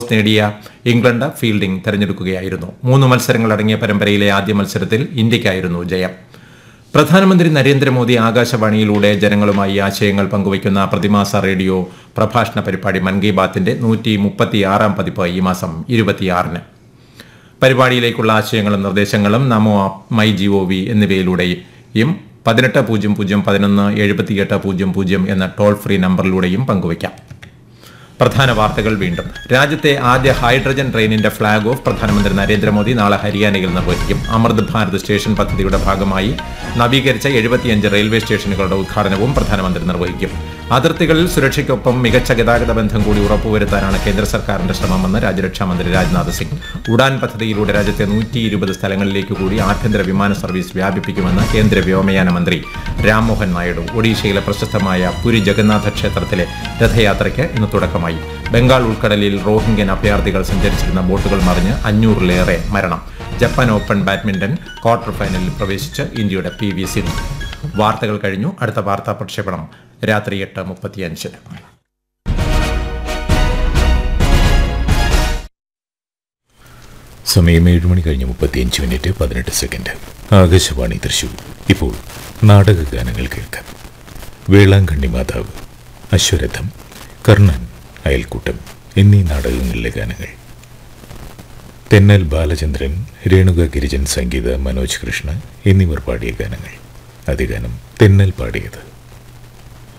നേടിയ England fielding തെരഞ്ഞെടുക്കുകയായിരുന്നു മൂന്ന് മത്സരങ്ങളടങ്ങിയ പരമ്പരയിലെ ആദ്യ മത്സരത്തിൽ ഇന്ത്യയ്ക്കായിരുന്നു ജയം പ്രധാനമന്ത്രി നരേന്ദ്രമോദി ആകാശവാണിയിലൂടെ ജനങ്ങളുമായി ആശയങ്ങൾ പങ്കുവയ്ക്കുന്ന പ്രതിമാസ റേഡിയോ പ്രഭാഷണ പരിപാടി മൻ കി ബാത്തിന്റെ നൂറ്റി മുപ്പത്തിയാറാം പതിപ്പ് ഈ മാസം ഇരുപത്തിയാറിന് പരിപാടിയിലേക്കുള്ള ആശയങ്ങളും നിർദ്ദേശങ്ങളും Namo app my G O V എന്നിവയിലൂടെയും പതിനെട്ട് പൂജ്യം പൂജ്യം പതിനൊന്ന് എഴുപത്തിയെട്ട് പൂജ്യം പൂജ്യം എന്ന ടോൾ ഫ്രീ നമ്പറിലൂടെയും പങ്കുവയ്ക്കാം പ്രധാന വാർത്തകൾ വീണ്ടും രാജ്യത്തെ ആദ്യ ഹൈഡ്രജൻ ട്രെയിനിന്റെ ഫ്ളാഗ് ഓഫ് പ്രധാനമന്ത്രി നരേന്ദ്രമോദി നാളെ ഹരിയാനയിൽ നിർവഹിക്കും അമൃത് ഭാരത് സ്റ്റേഷൻ പദ്ധതിയുടെ ഭാഗമായി നവീകരിച്ച എഴുപത്തിയഞ്ച് റെയിൽവേ സ്റ്റേഷനുകളുടെ ഉദ്ഘാടനവും പ്രധാനമന്ത്രി നിർവഹിക്കും അതിർത്തികളിൽ സുരക്ഷയ്ക്കൊപ്പം മികച്ച ഗതാഗത ബന്ധം കൂടി ഉറപ്പുവരുത്താനാണ് കേന്ദ്ര സർക്കാരിന്റെ ശ്രമമെന്ന് രാജ്യരക്ഷാമന്ത്രി രാജ്നാഥ് സിംഗ് ഉഡാൻ പദ്ധതിയിലൂടെ രാജ്യത്തെ നൂറ്റി ഇരുപത് സ്ഥലങ്ങളിലേക്ക് കൂടി ആഭ്യന്തര വിമാന സർവീസ് വ്യാപിപ്പിക്കുമെന്ന് കേന്ദ്ര വ്യോമയാന മന്ത്രി രാംമോഹൻ നായിഡു ഒഡീഷയിലെ പ്രശസ്തമായ പുരി ജഗന്നാഥ ക്ഷേത്രത്തിലെ രഥയാത്രയ്ക്ക് ഇന്ന് തുടക്കമായി ബംഗാൾ ഉൾക്കടലിൽ റോഹിംഗ്യൻ അഭയാർത്ഥികൾ സഞ്ചരിച്ചിരുന്ന ബോട്ടുകൾ മറിഞ്ഞ് അഞ്ഞൂറിലേറെ മരണം ജപ്പാൻ ഓപ്പൺ ബാഡ്മിന്റൺ ക്വാർട്ടർ ഫൈനലിൽ പ്രവേശിച്ച് ഇന്ത്യയുടെ പി വി സിന്ധു വാർത്തകൾ കഴിഞ്ഞു അടുത്ത വാർത്താ പ്രക്ഷേപണം രാത്രി എട്ട് മുപ്പത്തിയഞ്ചിന് സമയം ഏഴ് മണി കഴിഞ്ഞ് മുപ്പത്തിയഞ്ച് മിനിറ്റ് പതിനെട്ട് സെക്കൻഡ് ആകാശവാണി തൃശൂർ ഇപ്പോൾ നാടക ഗാനങ്ങൾ കേൾക്കാം വേളാങ്കണ്ണി മാതാവ് അശ്വരഥം കർണൻ അയൽക്കൂട്ടം എന്നീ നാടകങ്ങളിലെ ഗാനങ്ങൾ തെന്നൽ ബാലചന്ദ്രൻ രേണുക ഗിരിജൻ സംഗീത മനോജ് കൃഷ്ണ എന്നിവർ പാടിയ ഗാനങ്ങൾ അധികാനം തെന്നൽ പാടിയത്